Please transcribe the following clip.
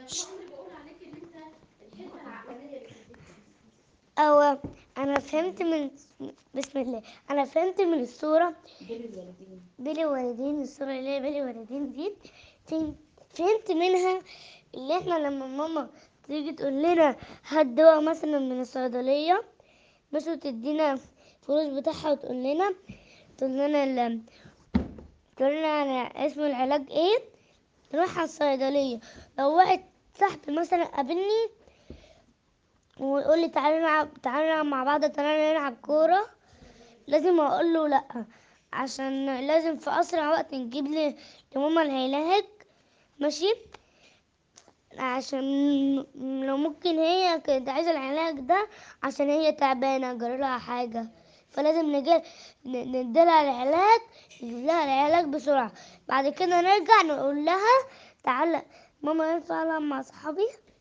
أو أنا فهمت من بسم الله أنا فهمت من الصورة بيلي والدين الصورة اللي هي بيلي والدين دي فهم- فهمت منها اللي احنا لما ماما تيجي تقول لنا هات دواء مثلا من الصيدلية مش تدينا فلوس بتاعها وتقول لنا تقول لنا ال- تقول لنا أنا اسم العلاج ايه نروح على الصيدلية لو واحد صاحبي مثلا قابلني ويقول لي تعالى نلعب تعالى نلعب مع بعض تعالى نلعب كورة لازم اقول له لا عشان لازم في اسرع وقت نجيب لي لماما العلاج ماشي عشان لو ممكن هي كانت عايزة العلاج ده عشان هي تعبانة جرالها حاجة فلازم نجي ن- نديلها العلاج نجيب لها العلاج بسرعة بعد كده نرجع نقول لها تعالى ماما ينفع ألعب مع صحابي